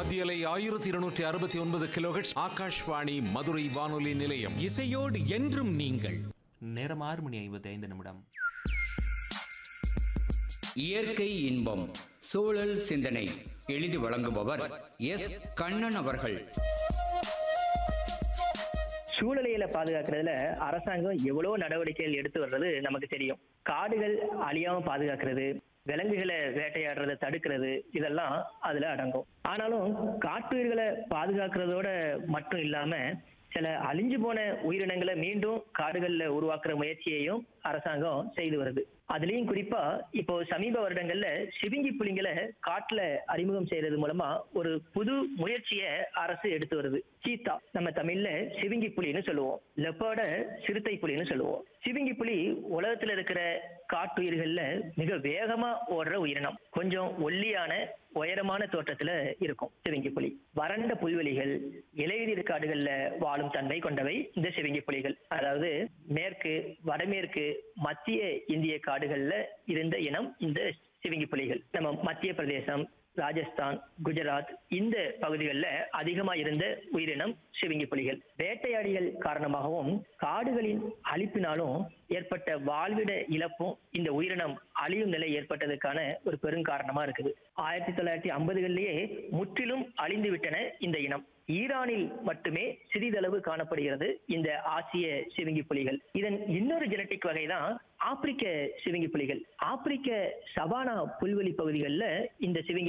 மத்தியலை ஆயிரத்தி இருநூற்றி அறுபத்தி ஒன்பது கிலோஹெட்ஸ் ஆகாஷ்வாணி மதுரை வானொலி நிலையம் இசையோடு என்றும் நீங்கள் நேரம் ஆறு மணி ஐம்பத்தி ஐந்து நிமிடம் இயற்கை இன்பம் சூழல் சிந்தனை எழுதி வழங்குபவர் எஸ் கண்ணன் அவர்கள் சூழலியலை பாதுகாக்கிறதுல அரசாங்கம் எவ்வளவு நடவடிக்கைகள் எடுத்து வர்றது நமக்கு தெரியும் காடுகள் அழியாம பாதுகாக்கிறது விலங்குகளை வேட்டையாடுறதை தடுக்கிறது இதெல்லாம் அதுல அடங்கும் ஆனாலும் காட்டுயிர்களை பாதுகாக்கிறதோட மட்டும் இல்லாம சில அழிஞ்சு போன உயிரினங்களை மீண்டும் காடுகள்ல உருவாக்குற முயற்சியையும் அரசாங்கம் செய்து வருது அதுலயும் குறிப்பா இப்போ சமீப வருடங்கள்ல சிவிங்கி புலிங்களை காட்டுல அறிமுகம் செய்யறது மூலமா ஒரு புது முயற்சியை அரசு எடுத்து வருது சீத்தா நம்ம தமிழ்ல சிவிங்கி புலின்னு சொல்லுவோம் லெப்பர்ட சிறுத்தை புலின்னு சொல்லுவோம் சிவிங்கி புலி உலகத்துல இருக்கிற காட்டுயிர்கள்ல மிக வேகமா ஓடுற உயிரினம் கொஞ்சம் ஒல்லியான உயரமான தோற்றத்துல இருக்கும் சிவிங்கி புலி வறண்ட புல்வெளிகள் இலையுதிர் காடுகள்ல வாழும் தன்மை கொண்டவை இந்த சிவிங்கி புலிகள் அதாவது மேற்கு வடமேற்கு மத்திய இந்திய காடுகள்ல இருந்த இனம் இந்த சிவிங்கி புலிகள் நம்ம மத்திய பிரதேசம் ராஜஸ்தான் குஜராத் இந்த பகுதிகளில் அதிகமா இருந்த உயிரினம் சிவிங்கி புலிகள் வேட்டையாடிகள் காரணமாகவும் காடுகளின் அழிப்பினாலும் ஏற்பட்ட வாழ்விட இழப்பும் இந்த உயிரினம் அழியும் நிலை ஏற்பட்டதுக்கான ஒரு பெருங்காரணமா இருக்குது ஆயிரத்தி தொள்ளாயிரத்தி ஐம்பதுகளிலேயே முற்றிலும் அழிந்து விட்டன இந்த இனம் ஈரானில் மட்டுமே சிறிதளவு காணப்படுகிறது இந்த ஆசிய சிவிங்கி புலிகள் இதன் இன்னொரு ஜெனட்டிக் வகை தான் ஆப்பிரிக்க சிவிங்கி புலிகள் ஆப்பிரிக்க சவானா புல்வெளி பகுதிகளில் இந்த சிவிங்கி